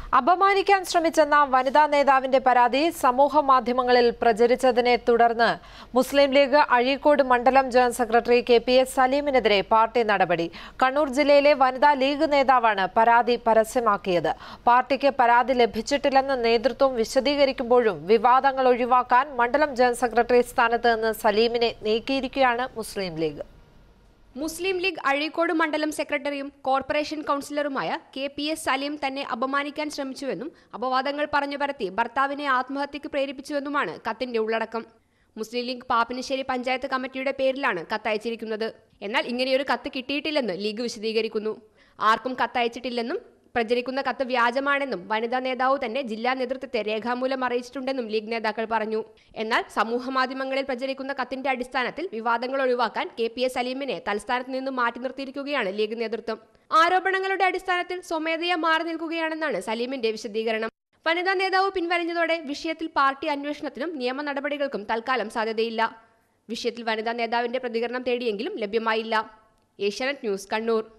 അപമാനിക്കാൻ ശ്രമിച്ചെന്ന വനിതാ നേതാവിന്റെ പരാതി സമൂഹ മാധ്യമങ്ങളിൽ പ്രചരിച്ചതിനെ തുടർന്ന് മുസ്ലിം ലീഗ് അഴീക്കോട് മണ്ഡലം general secretary K P S സലീമിനെതിരെ പാർട്ടി നടപടി കണ്ണൂർ ജില്ലയിലെ വനിതാ ലീഗ് നേതാവാണ് പരാതി പരസ്യമാക്കിയത് പാർട്ടിക്ക് പരാതി ലഭിച്ചിട്ടില്ലെന്ന് നേതൃത്വം വിശദീകരിക്കുമ്പോഴും വിവാദങ്ങൾ ഒഴിവാക്കാൻ മണ്ഡലം ജനറൽ സെക്രട്ടറി സ്ഥാനത്ത് നിന്ന് സലീമിനെ നീക്കിയിരിക്കുകയാണ് മുസ്ലിം ലീഗ് മുസ്ലിം ലീഗ് അഴീക്കോട് മണ്ഡലം സെക്രട്ടറിയും കോർപ്പറേഷൻ കൌൺസിലറുമായ കെ പി എസ് സലീം തന്നെ അപമാനിക്കാൻ ശ്രമിച്ചുവെന്നും അപവാദങ്ങൾ പറഞ്ഞു പരത്തി ഭർത്താവിനെ ആത്മഹത്യക്ക് പ്രേരിപ്പിച്ചുവെന്നുമാണ് കത്തിന്റെ ഉള്ളടക്കം മുസ്ലിം ലീഗ് പാപ്പിനിശ്ശേരി പഞ്ചായത്ത് കമ്മിറ്റിയുടെ പേരിലാണ് കത്തയച്ചിരിക്കുന്നത് എന്നാൽ ഇങ്ങനെയൊരു കത്ത് കിട്ടിയിട്ടില്ലെന്ന് ലീഗ് വിശദീകരിക്കുന്നു ആർക്കും കത്തയച്ചിട്ടില്ലെന്നും പ്രചരിക്കുന്ന കത്ത് വ്യാജമാണെന്നും വനിതാ നേതാവ് തന്നെ ജില്ലാ നേതൃത്വത്തെ രേഖാമൂലം അറിയിച്ചിട്ടുണ്ടെന്നും ലീഗ് നേതാക്കൾ പറഞ്ഞു എന്നാൽ സമൂഹ മാധ്യമങ്ങളിൽ പ്രചരിക്കുന്ന കത്തിന്റെ അടിസ്ഥാനത്തിൽ വിവാദങ്ങൾ ഒഴിവാക്കാൻ കെ പി എസ് സലീമിനെ തൽസ്ഥാനത്ത് നിന്ന് മാറ്റി നിർത്തിയിരിക്കുകയാണ് ലീഗ് നേതൃത്വം ആരോപണങ്ങളുടെ അടിസ്ഥാനത്തിൽ സ്വമേധയാ മാറി നിൽക്കുകയാണെന്നാണ് സലീമിന്റെ വിശദീകരണം വനിതാ നേതാവ് പിൻവലിഞ്ഞതോടെ വിഷയത്തിൽ പാർട്ടി അന്വേഷണത്തിനും നിയമ നടപടികൾക്കും തൽക്കാലം സാധ്യതയില്ല വിഷയത്തിൽ വനിതാ നേതാവിന്റെ പ്രതികരണം തേടിയെങ്കിലും ലഭ്യമായില്ല ഏഷ്യാനെറ്റ് ന്യൂസ് കണ്ണൂർ